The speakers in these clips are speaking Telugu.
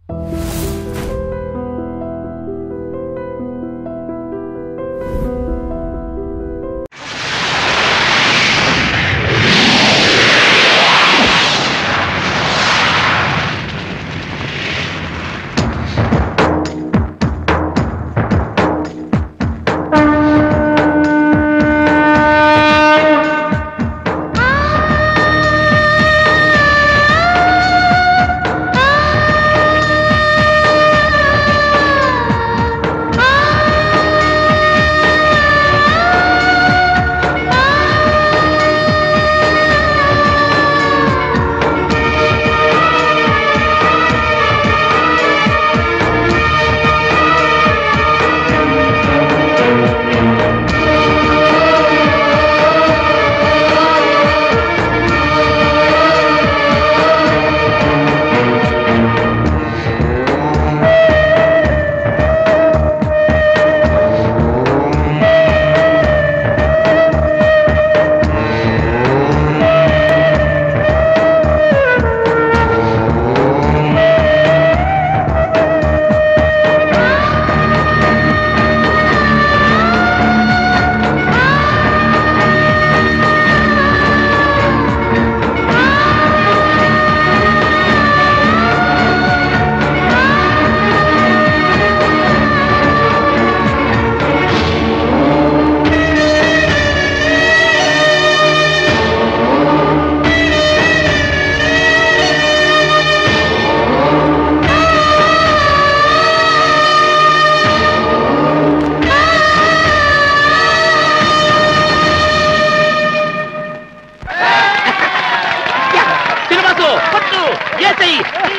శ్రీనివాసు పట్టు ఏసై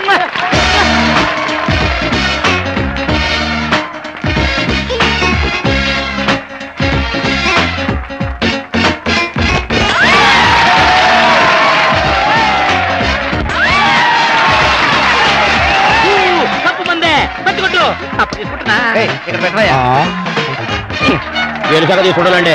తప్పు మందే పట్టుకొట్టు తప్పు తీసుకుంటున్నా ఇక్కడ పెట్టరాయా వేలు సగ తీసుకుంటానండి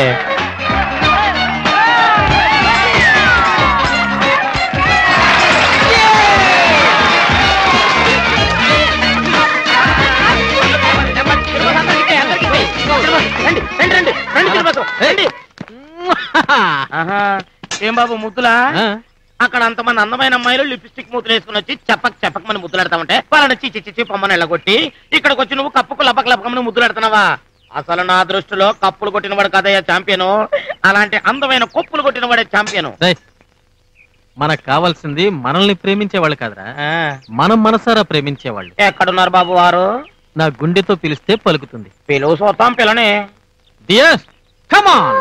ఏం బాబు ముద్దులా అక్కడ అంతమంది అందమైన అమ్మాయిలు లిప్స్టిక్ మూతులు వేసుకుని వచ్చి చెప్పక్ చెప్పకమని ముద్దులాడతామంటే వాళ్ళని చిచ్చి చిచ్చి పొమ్మని వెళ్ళగొట్టి ఇక్కడికి వచ్చి నువ్వు కప్పుకు లపక్ లపకమని ముద్దులాడుతున్నావా అసలు నా దృష్టిలో కప్పులు కొట్టిన వాడు కదయ్యా ఛాంపియన్ అలాంటి అందమైన కొప్పులు కొట్టిన వాడే ఛాంపియన్ రేయ్, మనకు కావాల్సింది మనల్ని ప్రేమించేవాళ్ళు కాదురా మనం మనసారా ప్రేమించేవాళ్ళు ఎక్కడున్నారు బాబు వారు నా గుండెతో పిలిస్తే పలుకుతుంది పిలువు చూద్దాం పిల్లని డియర్ కమాన్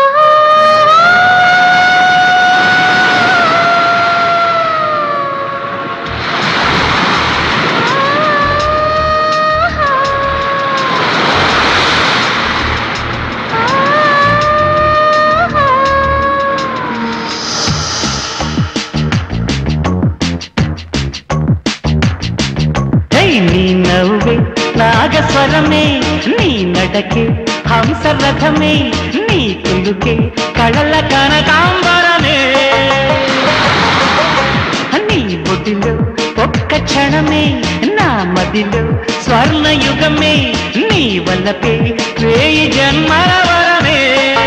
హై నీ నవ్వే నాగస్వరమే నీ నడకే హంసరథమే నీ కులుకే కళల కనకాంబరమే నీ బొడిలో ఒక్క క్షణమే నా మదిలో స్వర్ణయుగమే నీ వల్లపే వేయి జన్మల వరమే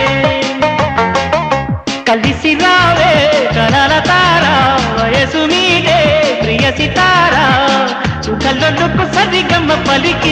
కలిసి రావే కనల తారా వయసు మీదే ప్రియ సితారా చుక్కలకు సరిగమ్మ పలికి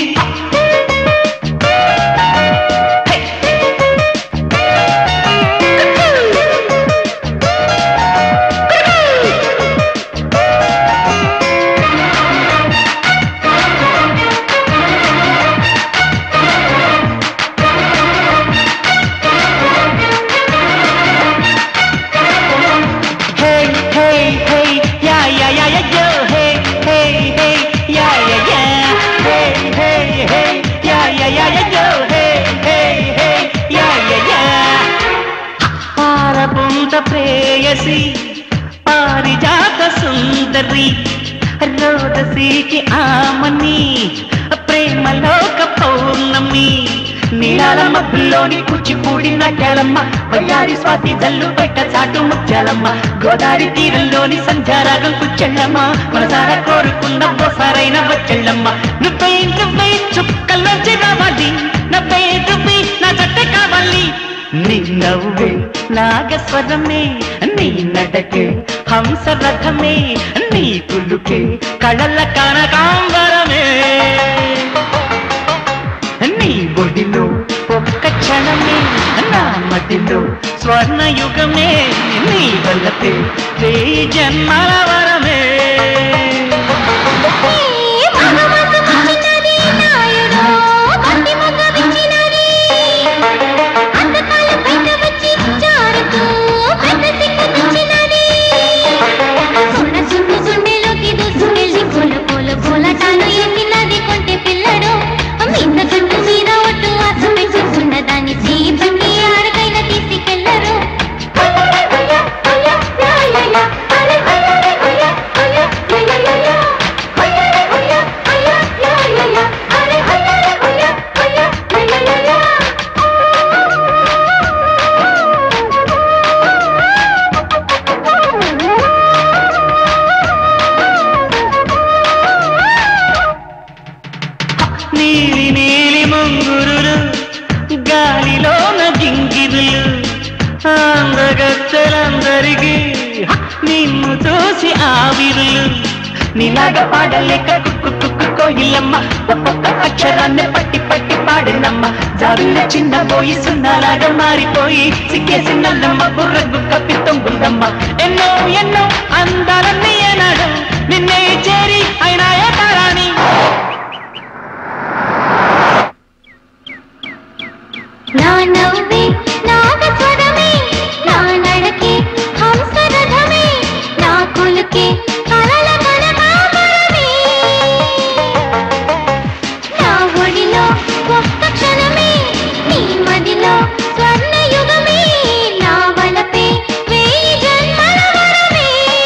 Hey, hey, hey, yeah, yeah, yeah, yeah, yo. Hey, hey, hey, yeah, yeah, yeah. Hey, hey, hey, yeah, yeah, yeah, yeah, yo. Hey, hey, hey, yeah, yeah, yeah. పారపుంత ప్రేయసి పారిజాత సుందరి రోదసీకి ఆమని ప్రేమలోక పౌర్ణమి నీలాల మబ్బుల్లోని కూచిపూడి నాట్యాలమ్మ వయ్యారి స్వాతి జల్లు బయట చాటు ముత్యాలమ్మ గోదావరి తీరంలోని సంధ్యారాగం కుచ్చెళ్ళమ్మ మనసారా కోరుకున్న బోసారైన వచ్చెళ్ళమ్మ నువ్వే నువ్వే చుక్కల్లోంచి రావాలి నవ్వే నువ్వే నా జట్ట కావాలి నీ నవ్వే నాగస్వరమే నీ నడకే హంసరథమే నీ కులుకే కళల కనకాంబరమే నీ బొడిలో ఒక్క క్షణమే నా మదిలో స్వర్ణయుగమే నీ వల్లపే వేయి జన్మల వరమే దాన్ని చీపండి ఆడకైనా తీసుకెళ్లరు నీలి నీలి ముంగురులు గాలిలోన గింగిరులు అందగత్తెలందరికీ నిన్ను చూసి ఆవిరులు నీలాగ పాడలేక కుక్కు కుక్కు కోయిలమ్మ ఒక్కొక్క అక్షరాన్ని పట్టి పట్టి పాడినమ్మ జాబిల్ల చిన్న పోయి సున్నాలాగా మారిపోయి సిగ్గేసి నల్లమ్మ బుర్రకు కప్పి తొంగుందమ్మ ఎన్నో ఎన్నో అందాలన్నీ ఏనాడు నిన్నే చేరి అయినా ఏ తారాని నా నవ్వే నాగస్వరమే నా నడకే హంసరథమే నా కొలుకే కలల కనకాంబరమే నా ఒడిలో ఒక్క క్షణమే నీ మదిలో స్వర్ణయుగమే నా వలపే వేయి జన్మల వరమే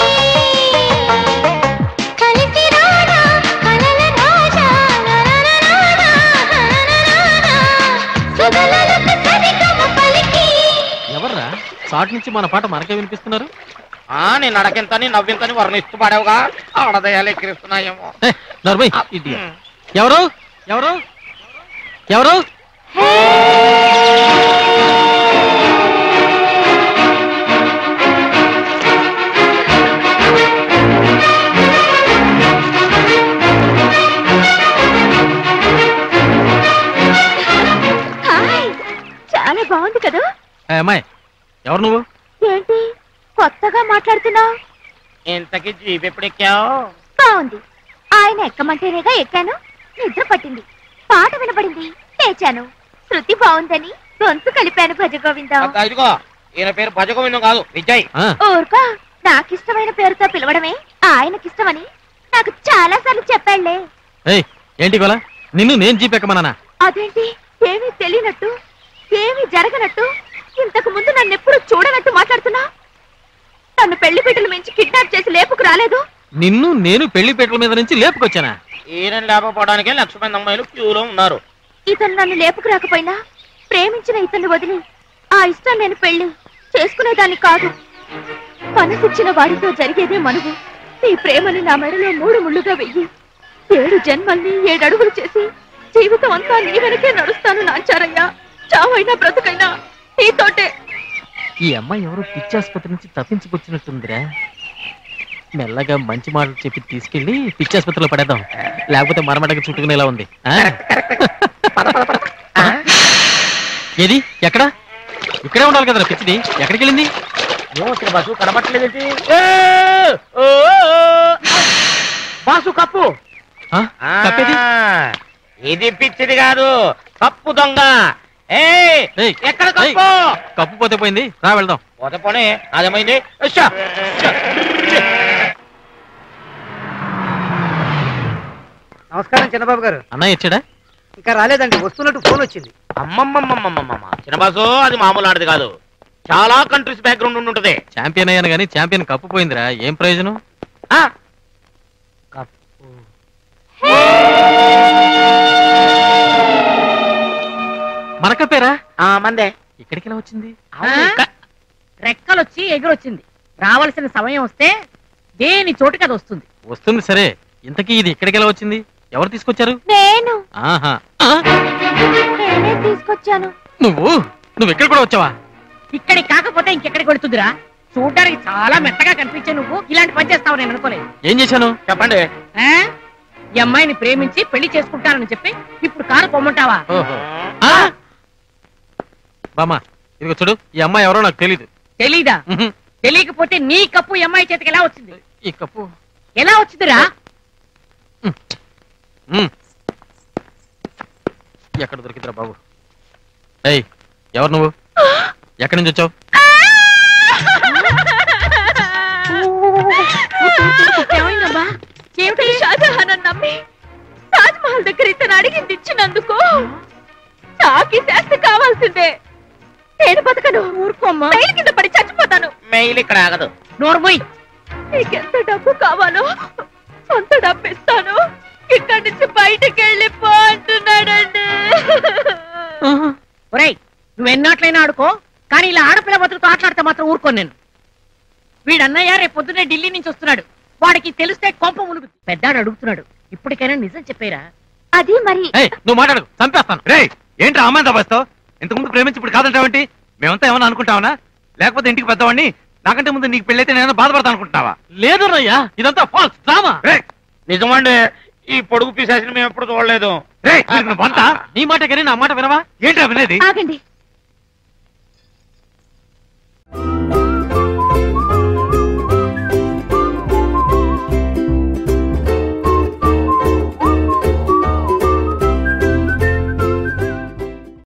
కలిసి రానా కలల రాజా నరనరానా నరనరానా సుధలలకు సరిగమ పలికి ఎవర్రా చాట్ నుంచి మన పాట మనకే వినిపిస్తున్నారు ఆ నీ నడకింతని నవ్వింతని వర్ణిస్తూ పాడావుగా ఆడదయాలు ఎక్కిరిస్తున్నాయేమో ఏ, నర్మయ్, idiot. ఎవరు ఎవరు ఎవరు హాయ్ చాలా బాగుంది కదా ఏ, అమ్మాయి ఎవరు నువ్వు ఏంటి కొత్తగా మాట్లాడుతున్నావు ఇంతకి జీప్ ఎప్పుడు ఎక్కావు బాగుంది ఆయన ఎక్కమంటేనేగా ఎక్కాను నిద్ర పట్టింది పాట వినపడింది లేచాను శృతి బాగుందని గొంతు కలిపాను భజ గోవిందం అక్క, ఇదిగో ఈయన పేరు భజగోవిందం కాదు విజయ్ ఆ, ఊరుకో నాకిష్టమైన పేరుతో పిలవడమే ఆయనకిష్టమని నాకు చాలా సార్లు చెప్పాళ్లే ఏయ్ ఏంటి గోలా నిన్ను నేను జీపెక్కమన్నానా అదేంటి ఏమీ తెలియనట్టు ఏమీ జరగనట్టు ఇంతకు ముందు నన్ను ఎప్పుడు చూడనట్టు మాట్లాడుతున్నా నన్ను పెళ్లి బిడ్డలు మించి కిడ్నాప్ చేసి లేపుకు రాలేదు నిన్ను నేను పెళ్లిపేటల మీద నుంచి లేపుకొచ్చానా ఈయన లేకపోవడానికే లక్ష మంది అమ్మాయిలు క్యూలో ఉన్నారు ఇతను నన్ను లేపుకు రాకపోయినా ప్రేమించిన ఇతన్ని వదిలి ఆ ఇష్టం నేను పెళ్లి చేసుకునేదాన్ని కాదు మనసిచ్చిన వాడితో జరిగేదే మనువు నీ ప్రేమని నా మెడలో మూడు ముళ్ళుగా వెయ్యి ఏడు జన్మల్ని ఏడు అడుగులు చేసి జీవితం అంతా నీ వెనకే నడుస్తాను నాంచారయ్యా చావైనా బ్రతుకైనా నీతోటే ఈ అమ్మాయి ఎవరో పిచ్చాసుపత్రి నుంచి తప్పించుకొచ్చినట్టుందిరా మెల్లగా మంచి మాటలు చెప్పి తీసుకెళ్లి పిచ్చాసుపత్రిలో పడేద్దాం లేకపోతే మరమడక చుట్టుకునేలా ఉంది ఆ? ఏది ఎక్కడ ఇక్కడే ఉండాలి కదరా పిచ్చిది ఎక్కడికి వెళ్ళింది ఏమొచ్చిన బస్సు కనబట్టలేదేంటి బాసు కప్పు ఆ? తప్పేది ఆ, ఇది పిచ్చిది కాదు కప్పు దొంగ ఏ ఏయ్, ఎక్కడ ఏయ్, కప్పు కప్పు పోతే పోయింది రా వెళ్దాం పోతే పోనీ అదేమైంది ఉష్షా, ఉష్షా, ఉష్షా. నమస్కారం చిన్నబాబు గారు అన్నయ్య ఇచ్చాడా ఇంకా రాలేదండి వస్తున్నట్టు ఫోన్ వచ్చింది అమ్మమ్మమ్మమ్మమ్మమ్మ చిన్న బాసు అది మామూలు ఆడది కాదు చాలా కంట్రీస్ బ్యాక్గ్రౌండ్ ఉండి ఉంటది ఛాంపియన్ అయ్యాను కానీ ఛాంపియన్ కప్పు పోయిందిరా ఏం ప్రయోజనం ఆ? రమ్మందే ఇక్కడికి ఎలా వచ్చింది అవును, ఇక్క- రెక్కలొచ్చి ఎగురొచ్చింది రావాల్సిన సమయం వస్తే దేని చోటుకి అది వస్తుంది వస్తుంది సరే ఇంతకీ ఇది ఇక్కడికి ఎలా వచ్చింది ఎవరు తీసుకొచ్చారు నేను ఆహా ఆ, నేనే తీసుకొచ్చాను నువ్వు నువ్వు ఇక్కడ కూడా వచ్చావా ఇక్కడికి కాకపోతే ఇంకెక్కడికి వెళుతుందిరా చూడడానికి చాలా మెత్తగా కనిపించే నువ్వు ఇలాంటి పని చేస్తావు నేను అనుకోలేదు ఏం చేశాను చెప్పండి ఆ? ఈ అమ్మాయిని ప్రేమించి పెళ్లి చేసుకుంటానని చెప్పి ఇప్పుడు కారు పొమ్మంటావా ఓహో ఆ? బామ్మ ఇదిగో చూడు ఈ అమ్మాయి ఎవరో నాకు తెలీదు తెలీదా ఉహు. తెలియకపోతే నీ కప్పు ఈ అమ్మాయి చేతికి ఎలా వచ్చింది ఈ కప్పు ఎలా వచ్చిందిరా ఉమ్. ఎక్కడ దొరికిందిరా బాబు ఏయ్ ఎవరు నువ్వు ఎక్కడి నుంచి వచ్చావు ఏమైందమ్మా ఏమిటి షాజహాన్ అని నమ్మి తాజ్ మహల్ దగ్గర ఇతను అడిగింది ఇచ్చినందుకు నాకి శాస్తి కావాల్సిందే నేను బతకను ఊరుకోమ్మా రైలు కింద పడి చచ్చిపోతాను మెయిల్ ఇక్కడ ఆగదు నోర్మోయ్ నీకెంత డబ్బు కావాలో అంత డబ్బు ఇస్తాను ఇక్కడి నుంచి బయటికి వెళ్ళిపో అంటున్నాడండి ఒరేయ్ నువ్వు ఎన్నాట్లయినా ఆడుకో కానీ ఇలా ఆడపిల్ల బతుకుతో ఆటలాడితే మాత్రం ఊరుకోను నేను వీడన్నయ్య రేపు పొద్దున్నే ఢిల్లీ నుంచి వస్తున్నాడు వాడికి తెలిస్తే కొంప మునుగు పెద్దాడు అడుగుతున్నాడు ఇప్పటికైనా నిజం చెప్పేరా అది మరి ఏయ్ నువ్వు మాట్లాడు చంపేస్తాను రే ఏంటి అమ్మాయి తప్పిస్తావు ఇంతకుముందు ప్రేమించి ఇప్పుడు కాదంటావేంటి మేమంతా ఏమన్నా అనుకుంటావనా లేకపోతే ఇంటికి పెద్దవాడిని నాకంటే ముందు నీకు పెళ్ళైతే నేను బాధపడతా అనుకుంటావా లేదు రయ్యా ఇదంతా ఫాల్స్ డ్రామా రే నిజమండి ఈ పొడుగు పిశాచిని మేము ఎప్పుడు చూడలేదు రే వంట నీ మాట కానీ నా మాట వినవా ఏంటా వినేది ఆగండి